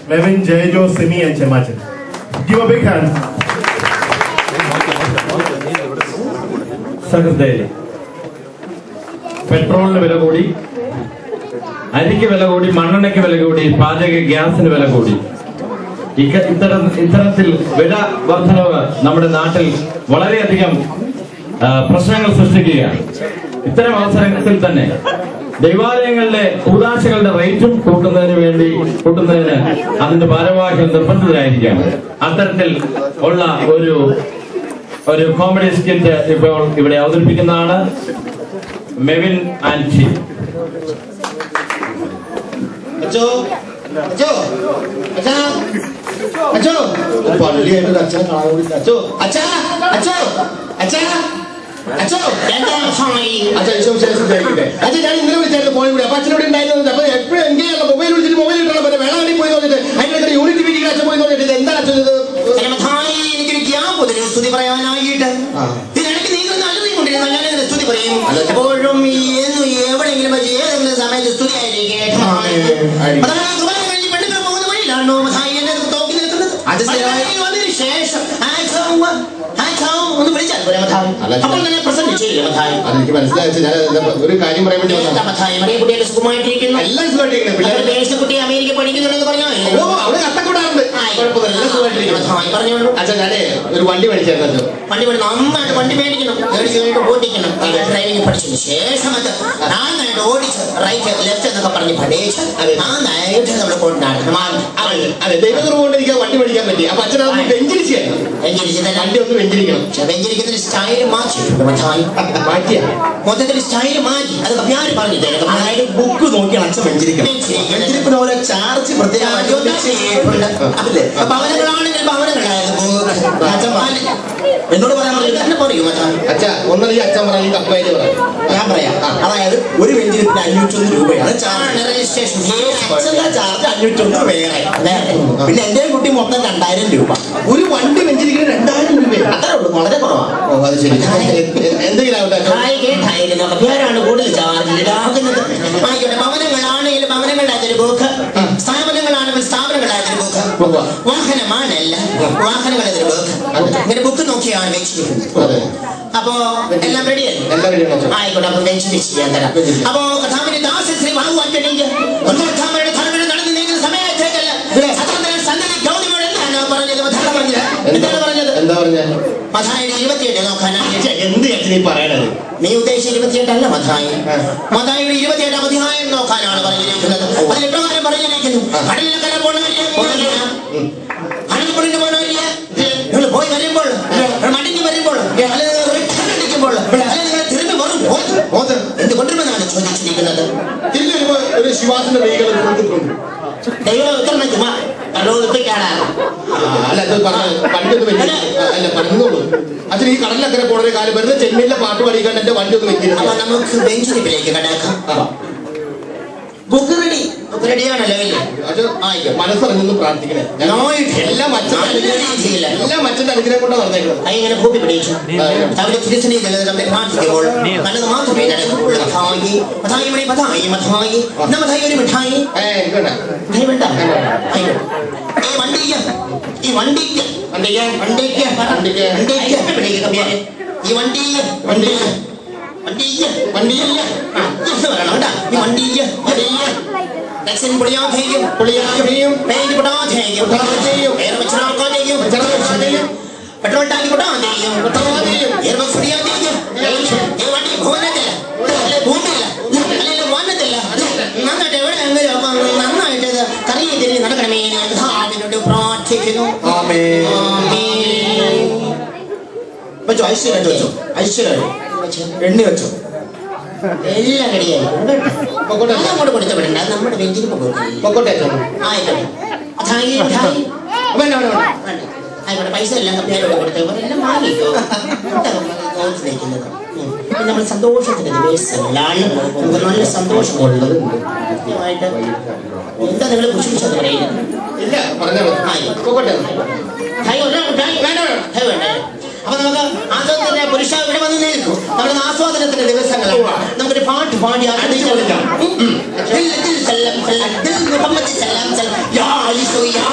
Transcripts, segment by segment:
Mevin Jayajo Simi and Chemachan give a big hand സഹൃദയരെ പെട്രോളിന് വില കൂടി അരിക്ക് വില കൂടി മണ്ണെണ്ണയ്ക്ക് വില കൂടി പാചക ഗ്യാസിന് വില കൂടി ഇക്ക- ഇത്തരം ഇത്തരത്തിൽ വില വർധനവ് നമ്മുടെ നാട്ടിൽ വളരെയധികം ആ, പ്രശ്നങ്ങൾ സൃഷ്ടിക്കുകയാണ് ഇത്തരം അവസരത്തിൽ തന്നെ ദൈവാലയങ്ങളിലെ കൂതാശകളുടെ റേറ്റും കൂട്ടുന്നതിന് വേണ്ടി കൂട്ടുന്നതിന് അതിന്റെ ഭാരവാഹികൾ നിർബന്ധിതരായിരിക്കുകയാണ് അത്തരത്തിൽ ഉള്ള ഒരു ഒരു കോമഡി സ്കിറ്റ് ഇപ്പോൾ ഇവിടെ അവതരിപ്പിക്കുന്നതാണ് മെവിൻ ആൻഡ് ടി അച്ചോ അച്ചോ അച്ഛാ അച്ചോ പള്ളിയായിട്ട് ഒരു അച്ഛനെ കാണാൻ കൂടി അച്ചോ അച്ഛാ അച്ചോ അച്ഛാ അച്ചോ അച്ഛാ ഈശോ വിശേഷിച്ചായിരിക്കട്ടെ അച്ഛാ ഞാൻ ഇന്നലെ വിളിച്ചായിരുന്നു ഫോണിൽ കൂടി അപ്പൊ അച്ഛനോട് ഉണ്ടായിരുന്നു അപ്പൊ എപ്പോഴും എങ്കിൽ മൊബൈൽ വിളിച്ചിട്ട് മൊബൈൽ കിട്ടണം പിന്നെ വേളാണ്ടി പോയി നോക്കിട്ട് അതിന്റെ യൂണിറ്റ് മീറ്റിംഗ് അച്ഛൻ പോയി നോക്കിട്ട് ഇത് എന്താണ് അച്ഛൻ ഇത് എനിക്കൊരു ഗ്യാപ്പ് തരും സ്തുതി പറയാനായിട്ട് ആ. ഇതിനിടയ്ക്ക് നിങ്ങൾ നല്ലതും കൊണ്ടിരുന്ന ഞാൻ അങ്ങനെ സ്തുതി പറയും എപ്പോഴും ഈ എന്നും എവിടെയെങ്കിലും വെച്ച് ഏതെങ്കിലും സമയത്ത് സ്തുതി ആയിരിക്കും ആയിരിക്കും. അതാണ് കുർബാന കഴിഞ്ഞ് പെണ്ണുങ്ങൾ പോകുന്ന വഴിയിലാണോ മഥായി എന്നെ തോക്കി നിൽക്കുന്നത് അത് ശരിയായി. പള്ളിയിൽ വന്നതിന് ശേഷം ആക്സവും, ആക്സവും ഒന്ന് വിളിച്ചാൽ പോരെ മഥായി അല്ല, അപ്പോൾ തന്നെ പ്രസന്റ് ചെയ്യില്ല മഥായി അതെനിക്ക് മനസ്സിലായി അച്ഛാ. ഞാൻ എന്താ ഒരു കാര്യം പറയാൻ വേണ്ടി എന്താ വന്നതാ. മഥായി മറിയ കുട്ടിയൊക്കെ സുഖമായിട്ടിരിക്കുന്നു എല്ലാം സുഖമായിട്ടിരിക്കുന്നു പിള്ളേർ ദേശക്കുട്ടി അമേരിക്ക പഠിക്കുന്നുണ്ടെന്ന് പറഞ്ഞോ ഓ അവിടെ കട്ടക്കൂടാറുണ്ട് കുഴപ്പമില്ല എല്ലാം സുഖമായിട്ടിരിക്കുന്നു മഥായി പറഞ്ഞോളൂ അച്ഛാ ഞാനേ ഒരു വണ്ടി മേടിച്ചായിരുന്നു അച്ഛൻ വണ്ടി വേണം നന്നായിട്ട് വണ്ടി മേടിക്കണം മേടിച്ച് കഴിഞ്ഞിട്ട് ഓടിക്കണം ഡ്രൈവിംഗ് പഠിച്ചതിന് ശേഷം അത് നന്നായിട്ട് ഓടിച്ച് റൈറ്റ് ലെഫ്റ്റ് എന്നൊക്കെ പറഞ്ഞ് പഠിച്ച് നന്നായിട്ട് നമ്മൾ കൊണ്ടാടണം അതെ അതെ ദൈവത്തിന് കൊണ്ട് എനിക്ക് ആ വണ്ടി മേടിക്കാൻ പറ്റി അപ്പൊ അച്ഛൻ അതൊന്ന് വെഞ്ചരിച്ച് തരണം. വണ്ടി ഒന്ന് വെഞ്ചരിക്കണം വെഞ്ചരിക്കുന്നതിന് സ്റ്റൈൽ മാറ്റി മച്ചായി മാറ്റിയ മൊത്തത്തിൽ സ്റ്റൈൽ മാറ്റി അത് കമ്പ്യാര് പറഞ്ഞു അതായത് ബുക്ക് നോക്കിയാണ് അച്ഛൻ വെഞ്ചരിക്കണം വെഞ്ചരിപ്പിന് ഓരോ ചാർജ് പ്രത്യേകമായിട്ട് അതില്ലേ ഭവനങ്ങളാണെങ്കിൽ ഭവനങ്ങളായിരുന്നു അച്ഛൻ പറ. എന്നോട് പറയാൻ പറഞ്ഞില്ല തന്നെ പറയൂ മച്ചായി അച്ഛാ ഒന്നല്ല ഈ അച്ഛൻ പറഞ്ഞ ഈ കപ്പേര് പറ ഞാൻ പറയാം അതായത് ഒരു വെഞ്ചരിപ്പിന് അഞ്ഞൂറ്റൊന്ന് രൂപയാണ് ചാർജ് രജിസ്ട്രേഷൻ അച്ഛന്റെ ചാർജ് അഞ്ഞൂറ്റൊന്ന് വേറെ പിന്നെ എന്റെ കുട്ടി മൊത്തം രണ്ടായിരം രൂപ ഒരു വണ്ടി വെഞ്ചരിക്കുന്ന രണ്ടായിരം രൂപയാണ് അത്രേ ഉള്ളൂ വളരെ കുറവാണ് ഓ അത് ശരി എന്തെങ്കിലും ആവട്ടെ അച്ഛാ. ായിരുന്നു പേരാണ് കൂടുതൽ ചാർജ് ഈടാക്കുന്നത് ആയിക്കോട്ടെ ഭവനങ്ങളാണെങ്കിൽ ഭവനങ്ങളുടെ അതൊരു ബുക്ക് സ്ഥാപനങ്ങളാണെങ്കിൽ സ്ഥാപനങ്ങളുടെ അതൊരു ബുക്ക് ഉവ്വ. വാഹനമാണല്ല വാഹനങ്ങളുടെ അതൊരു ബുക്ക് ഇങ്ങനെ ബുക്ക് നോക്കിയാണ് വെച്ചിരിക്കുന്നത് അതെ അപ്പോ എല്ലാം റെഡിയല്ലേ എല്ലാം റെഡിയാണ് അച്ഛാ ആയിക്കോട്ടെ അപ്പൊ വെഞ്ചരിച്ച് ചെയ്യാൻ തരാം അപ്പോ കഥാമിന്റെ ദാസൻ ശ്രീ ബാഹുവാറ്റണെങ്കിൽ കഥാമയുടെ ധർമ്മയുടെ നടന്നു നീങ്ങുന്ന സമയത്തേക്കല്ല സത്യത്തിൽ സന്തതി ഗൗരിമോട് എന്താണ് പറഞ്ഞത് മഥാ പറഞ്ഞത് എന്താണ് പറഞ്ഞത് എന്താ പറഞ്ഞ മഥായുടെ ഇരുപത്തിയെട്ട് നോക്കാനായിട്ട് എന്ത് അച്ഛൻ ഈ പറയണത് നീ ഉദ്ദേശിച്ച ഇരുപത്തിയെട്ടല്ല മഥായി മഥായിയുടെ ഇരുപത്തിയെട്ടാം അധ്യായം നോക്കാനാണ് പറഞ്ഞിരിക്കുന്നത് അതിൽ ഇപ്രകാരം പറഞ്ഞിരിക്കുന്നു കടലിൽ കര പോണവരില്ല കടൽപ്പൊളിന് പോണവരില്ല നിങ്ങൾ പോയി വരുമ്പോൾ മടങ്ങി വരുമ്പോൾ അല്ലെങ്കിൽ നിങ്ങൾ return അടിക്കുമ്പോൾ അല്ലെങ്കിൽ നിങ്ങൾ തിരുമ്പി വരുമ്പോൾ എന്തുകൊണ്ടിരുമെന്നാണ് ചോദിച്ചിരിക്കുന്നത് തിരിഞ്ഞു വരുമ്പോ ഒരു ശിവാസിന്റെ വെഹികൾ കൊടുത്തിട്ടുണ്ട് ദൈവം ഉത്തരം ചുമ്മാ കണ്ടോദിപ്പിക്കാനാ അല്ല അത് പറഞ്ഞ വണ്ടി ഒന്ന് വെഞ്ചരി അല്ല പറഞ്ഞോളൂ അച്ഛൻ ഈ കടലിലക്കരെ പോണൊരു കാലം വെറുതെ ചെമ്മീനിലെ പാട്ട് പാടിക്കാൻ എന്റെ വണ്ടി ഒന്ന് അപ്പൊ വെച്ചിരുന്നു നമുക്ക് ബെഞ്ചിരിപ്പിലേക്ക് കടക്കാം ബുക്ക് റെഡി ബുക്ക് റെഡിയാണല്ലോ ഇല്ലേ അച്ഛൻ ആയിക്കോട്ടെ മനസ്സറിഞ്ഞൊന്ന് പ്രാർത്ഥിക്കണേ ഞാൻ നോയിട്ട് എല്ലാം അച്ഛൻ നല്ല രീതിയില്ല എല്ലാം അച്ഛന്റെ അനുഗ്രഹം കൊണ്ടാണ് നടന്നേക്കുന്നത് അങ്ങനെ കൂട്ടി പിടിച്ചു അവരുടെ തിരിച്ചണി തമ്മിൽ പ്രാർത്ഥിക്കുമ്പോൾ നല്ലത് മാത്രമേ നടക്കുള്ളൂ മഥായി മഥായി മണി മഥായി മഥായി എന്നാ മഥായി ഒരു മിഠായി ഏ എനിക്ക് വേണ്ട മിഠായി വേണ്ട ആയിക്കോട്ടെ. ഈ വണ്ടിക്ക് ഈ വണ്ടിക്ക് വണ്ടിക്ക് വണ്ടിക്ക് വണ്ടിക്ക് വണ്ടിക്ക് പിടിക്ക് കമ്പ്യാരെ. ഈ വണ്ടിക്ക് വണ്ടിക്ക് വണ്ടിക്ക് വണ്ടിക്ക് ആ, ഇത് വരണം കേട്ടാ. ഈ വണ്ടിക്ക് വണ്ടിക്ക് ടെക്സിൻ പൊളിയാതെയും പൊളിയാതെയും പെയിന്റ് പൊട്ടാതെയും പൊട്ടാതെയും എയർ വെച്ചിടാക്കാതെയും വെച്ചിടാക്കാതെയും പെട്രോൾ ടാങ്ക് പൊട്ടാതെയും പൊട്ടാതെയും എയർ ബോക്സ് പൊടിയാതെയും ഈ വണ്ടി ഭൂമിയില്ല അല്ലെ ഭൂമിയില്ല അല്ലെങ്കിൽ വന്നത്തില്ല നന്നായിട്ട് എവിടെയെങ്കിലും അപ്പം നന്നായിട്ട് ഇത് കറിയെ തിരിഞ്ഞ് നടക്കണമേ ഞാൻ അതിനോട് പ്രാർത്ഥിക്കുന്നു ആമേൻ. ആമേൻ. വെച്ചോ ഐശ്വര്യം വെച്ചോ ഐശ്വര്യം എണ്ണി വെച്ചോ എല്ലാം റെഡിയായി പൊക്കോട്ടെ എല്ലാം കൂടെ കൊടുത്ത് വിടണ്ട അത് നമ്മുടെ വെഞ്ചിന് പോകും പൊക്കോട്ടെ അച്ഛൻ ആയിക്കോട്ടെ മിഠായി, മിഠായി. വേണ്ട വേണ്ട വേണ്ട വേണ്ട. ആയിക്കോട്ടെ പൈസ എല്ലാം കമ്പ്യൂട്ടറോട് കൊടുത്ത് ഇവർ എല്ലാം വാങ്ങിക്കോ എന്താ നോക്കി നിൽക്കുന്നത് ഉം. ഇപ്പൊ നമ്മൾ സന്തോഷത്തിന്റെ ദിവസങ്ങളാണ് നമുക്ക് നല്ല സന്തോഷമുള്ളത് കൃത്യമായിട്ട് എന്താ നിങ്ങൾ കുശിച്ചത് പറയുന്നത് ഇല്ല പറഞ്ഞാൽ ആയി. പൊക്കോട്ടെ മിഠായി ഒരെണ്ണം മിഠായി വേണ്ട വേണ്ട മിഠായി വേണ്ട അപ്പൊ നമുക്ക് ആസ്വാദനത്തിന്റെ പുരുഷ ഇവിടെ വന്ന് നിൽക്കും നമ്മുടെ ആസ്വാദനത്തിന്റെ ദിവസങ്ങളാണ് നമുക്കൊരു പാട്ട് പാടി ആസ്വദിച്ച് കളിക്കാം ഉം. ദിൽ ദിൽ സല്ലം സല്ലം ദിൽ മുഹമ്മദ് സല്ലം സല്ലം യാ ഈശോ യാ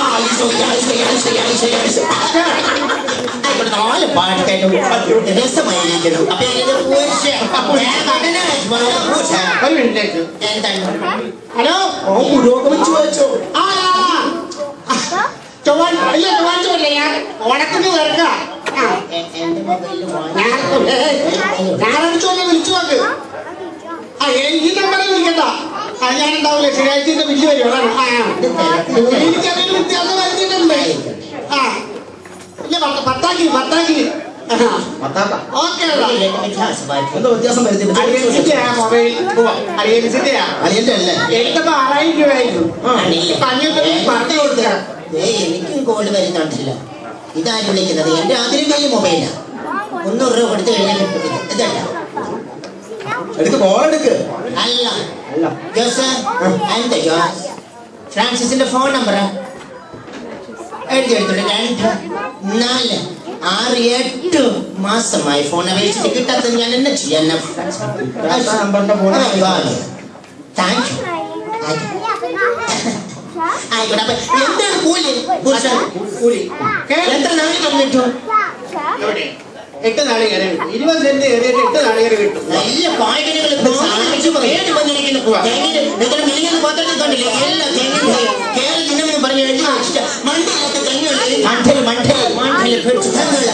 ഇവിടെ നാല് പാട്ട് കേട്ടു രസമായിരിക്കുന്നു അപ്പൊ ഇത് പൂച്ച പൂച്ച ഒരു മിനിറ്റ് എന്താണ് ഹലോ ഓ പുരോഗമിച്ചു വെച്ചോ ആ ചൊവ്വാൻ അല്ല ചൊവ്വാഴ്ച അല്ലേ ഞാൻ ഉണക്കുന്നു തീർക്ക എ- എന്റെ മൊബൈലിൽ ഞാൻ ഞാനടിച്ചോന്നെ വിളിച്ചു നോക്ക് ആ ഏ, ഈ നമ്പറിൽ വിളിക്കണ്ട ആ ഞാൻ ഉണ്ടാവില്ല ശനിയാഴ്ചന്റെ ബില്ല് വരും അതാണ് ആ ആ. എനിക്കതിന് വ്യത്യാസം വരുത്തിയിട്ടുണ്ട് ആ ഇല്ല പത്ത- പത്താക്കി പത്താക്കി പത്താക്ക ഓക്കെ എന്താ വ്യത്യാസം വരുത്തി അലിയൻസിന്റെ മൊബൈൽ അലിയൻസിന്റെ അലിയന്റെ അല്ലേ എടുത്തപ്പോ ആറായിരം രൂപയായിരുന്നു ഇപ്പൊ അഞ്ഞൂറ്റി പറഞ്ഞു കൊടുക്കാം എനിക്കും കോള് വരുന്നുണ്ടല്ലോ ഇതാരും വിളിക്കുന്നത് എന്റെ ആധുനിക മൊബൈലാ മുന്നൂറ് രൂപ കൊടുത്ത് കഴിഞ്ഞാൽ കിട്ടും ഇത്. ഇതല്ല എടുക്ക് കോൾ എടുക്ക് അല്ല അല്ല ജോസ് എന്താ ജോസ് ഫ്രാൻസിസിന്റെ ഫോൺ നമ്പർ എഴുതി എടുത്തിട്ട് രണ്ട് നാല് ആറ് എട്ട് മാസമായി ഫോൺ അപേക്ഷിച്ച് കിട്ടാത്തത് ഞാൻ എന്നെ ചെയ്യാൻ നമ്പറിന്റെ ഫോൺ താങ്ക് യു ആയിക്കോട്ടെ അപ്പൊ എന്താണ് കൂലി പുരുഷൻ കൂലി എത്ര നാളെ തന്നിട്ടു എവിടെ? എട്ട് നാളികേര കിട്ടും ഇരുപത് സെന്റ് കയറിയിട്ട് എട്ട് നാളികേര കിട്ടും നല്ല പായകനികൾ കേട്ട് വന്നിരിക്കുന്നു തേങ്ങയിൽ എത്ര മില്ലിയൻ പത്രത്തിൽ കണ്ടില്ലേ എല്ലാ തേങ്ങയും കേരള ദിനം പറഞ്ഞ് എഴുതി വെച്ചിട്ട് മണ്ടയിലൊക്കെ തെങ്ങുണ്ട് മണ്ടയിൽ മണ്ടയിൽ മണ്ടയിൽ പിടിച്ച് തെങ്ങുള്ള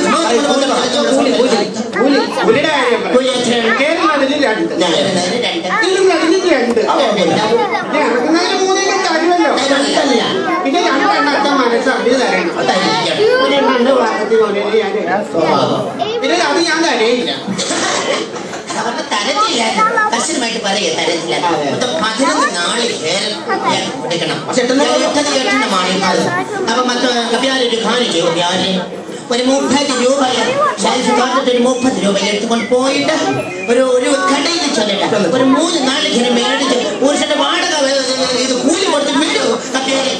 പുലിയുടെ കാര്യം പറ. കൂലി എത്രയാണ് കേരള അതിന് രണ്ട് നാലിന് രണ്ട് ഇതിലും അതിന് രണ്ട് പിന്നെ ഇറങ്ങുന്നതിന് മൂന്നിനും തരുമല്ലോ അതല്ല പിന്നെ രണ്ടെണ്ണത്തെ മനസ്സ് അവര് തരണം ഒരെണ്ണം വാർത്തത്തിൽ കൊണ്ടുവന്ന് ഞാൻ പിന്നെ അത് ഞാൻ തരയില്ല അവർക്ക് തരത്തില്ല കർശനമായിട്ട് പറയുക തരത്തില്ല മൊത്തം പതിനൊന്ന് നാള് കേരളം കൊടുക്കണം പക്ഷെ എട്ടെണ്ണം എട്ടത് എട്ടെണ്ണമാണ് അത് അപ്പൊ മറ്റേ കപ്യാരൊരു കാര്യം ചെയ്യും വ്യാജം ഒരു മുപ്പത് രൂപ ഷെൽഫ് കാട്ടിട്ട് ഒരു മുപ്പത് രൂപ എടുത്തുകൊണ്ട് പോയിട്ട് ഒരു ഒരു കടയിൽ ചെന്നിട്ട് ഒരു മൂന്ന് നാളിങ്ങനെ മേടിച്ച് പുരുഷന്റെ വാടക വേ- ഇത് കൂലി കൊടുത്ത് വീട് കപ്യാരെ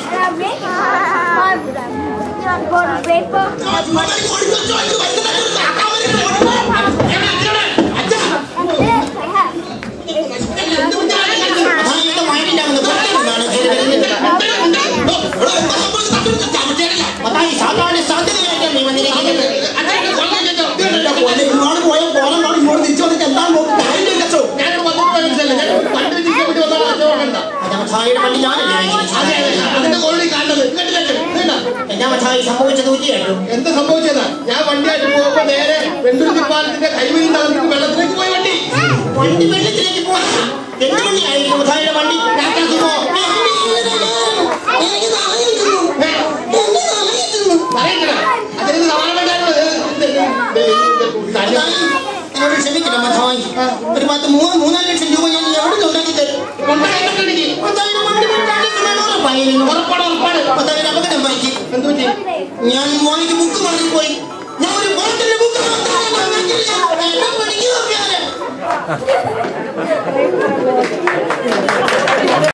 അതായത് വയലിന്റെ അങ്ങ് പുറത്തുനിന്നാണ് കയറി വരുന്നത്. അതായത് സാധാരണ സാധ്യതയായിട്ടാണ് നീ വന്നിരിക്കുന്നത് ഇന്നാള് പോയ കോലം കാണും ഇങ്ങോട്ട് തിരിച്ചു വന്നിട്ട് എന്താണ് നോക്കി കാര്യം കച്ചോ അതാ മഥായിയുടെ വണ്ടി ഞാനല്ലേ എന്നാ മഥായി സംഭവിച്ചത് ഊറ്റി കേട്ടു എന്താ സംഭവിച്ചതാ ഞാൻ വണ്ടിയായിട്ട് പോകുമ്പോ നേരെ വെണ്ടുരുത്തി പാലത്തിന്റെ കൈവരി നടന്നിട്ട് വെള്ളത്തിലേക്ക് പോയി വണ്ടി വണ്ടി വെള്ളത്തിലേക്ക് പോയി എന്ത് വണ്ടിയായിരുന്നു മഥായിയുടെ വണ്ടി കാറ്റാക്കുമോ? എനിക്ക് നാളെയിരുന്നു. എന്നെ നാളെയിരുന്നു. പറയണ്ട അതിന് സമാനം മഥായി, എന്നോട് ക്ഷമിക്കണം മഥായി ഒരു പത്ത് മൂന്ന് മൂന്നാല് ലക്ഷം രൂപ ഞാൻ എവിടെ ഉണ്ടാക്കി തരും മത്തായിയുടെ വണ്ടി വെള്ളത്തിലാണ് ഉറപ്പായിരുന്നു. മത്തായിയുടെ അപകടം വായിക്കും എന്തുപറ്റി ഞാൻ വാങ്ങിച്ച് ബുക്ക് വാങ്ങിപ്പോയി ഞാൻ ഒരു ബോട്ടിലെ ബുക്ക് മാത്രമേ വാങ്ങിച്ചില്ല. എന്നെ പഠിക്കുക